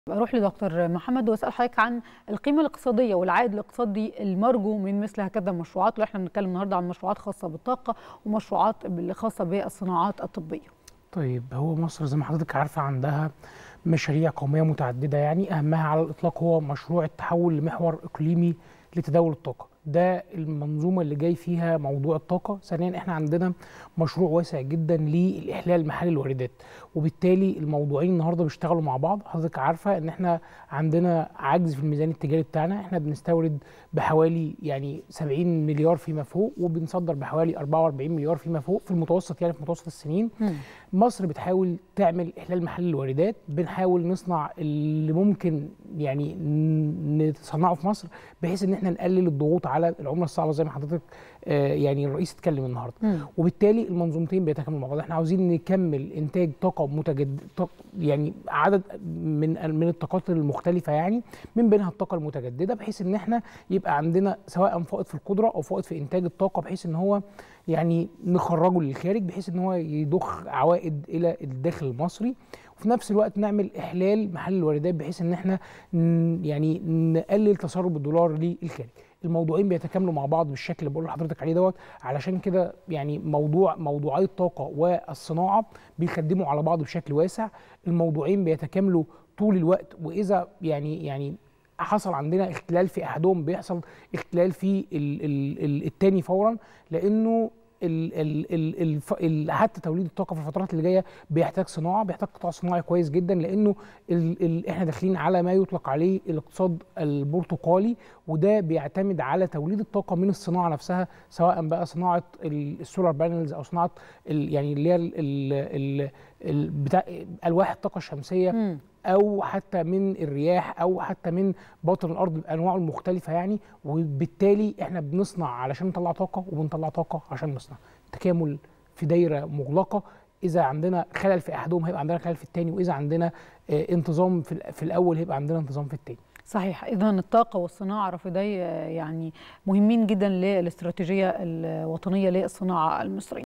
اروح لدكتور محمد واسال حضرتك عن القيمه الاقتصاديه والعائد الاقتصادي المرجو من مثل هكذا المشروعات واحنا بنتكلم النهارده عن مشروعات خاصه بالطاقه ومشروعات خاصه بالصناعات الطبيه. طيب هو مصر زي ما حضرتك عارفه عندها مشاريع قوميه متعدده يعني اهمها على الاطلاق هو مشروع التحول لمحور اقليمي لتداول الطاقه. ده المنظومه اللي جاي فيها موضوع الطاقه ثانيا احنا عندنا مشروع واسع جدا للاحلال محل الواردات وبالتالي الموضوعين النهارده بيشتغلوا مع بعض حضرتك عارفه ان احنا عندنا عجز في الميزان التجاري بتاعنا احنا بنستورد بحوالي يعني 70 مليار فيما فوق وبنصدر بحوالي 44 مليار فيما فوق في المتوسط يعني في متوسط السنين م. مصر بتحاول تعمل احلال محل الواردات بنحاول نصنع اللي ممكن يعني نصنعه في مصر بحيث ان احنا نقلل الضغوط على العمله الصعبه زي ما حضرتك آه يعني الرئيس اتكلم النهارده م. وبالتالي المنظومتين بيتكاملوا مع بعض احنا عاوزين نكمل انتاج طاقه متجدد يعني عدد من من الطاقات المختلفه يعني من بينها الطاقه المتجدده بحيث ان احنا يبقى عندنا سواء فائض في القدره او فائض في انتاج الطاقه بحيث ان هو يعني نخرجه للخارج بحيث ان هو يضخ عوائد الى الداخل المصري وفي نفس الوقت نعمل احلال محل الواردات بحيث ان احنا يعني نقلل تسرب الدولار للخارج الموضوعين بيتكاملوا مع بعض بالشكل اللي بقول لحضرتك عليه دوت علشان كده يعني موضوع موضوعي الطاقه والصناعه بيخدموا على بعض بشكل واسع الموضوعين بيتكاملوا طول الوقت واذا يعني يعني حصل عندنا اختلال في احدهم بيحصل اختلال في الثاني فورا لانه ال ال ال ال ال حتى توليد الطاقه في الفترات اللي جايه بيحتاج صناعه بيحتاج قطاع صناعي كويس جدا لانه ال ال احنا داخلين على ما يطلق عليه الاقتصاد البرتقالي وده بيعتمد على توليد الطاقه من الصناعه نفسها سواء بقى صناعه السولار بانلز او صناعه يعني اللي هي بتاع الواح الطاقه الشمسيه م. او حتى من الرياح او حتى من باطن الارض بانواعه المختلفه يعني وبالتالي احنا بنصنع علشان نطلع طاقه وبنطلع طاقه عشان نصنع تكامل في دايره مغلقه اذا عندنا خلل في احدهم هيبقى عندنا خلل في الثاني واذا عندنا انتظام في الاول هيبقى عندنا انتظام في الثاني صحيح اذا الطاقه والصناعه رافدي يعني مهمين جدا للاستراتيجيه الوطنيه للصناعه المصريه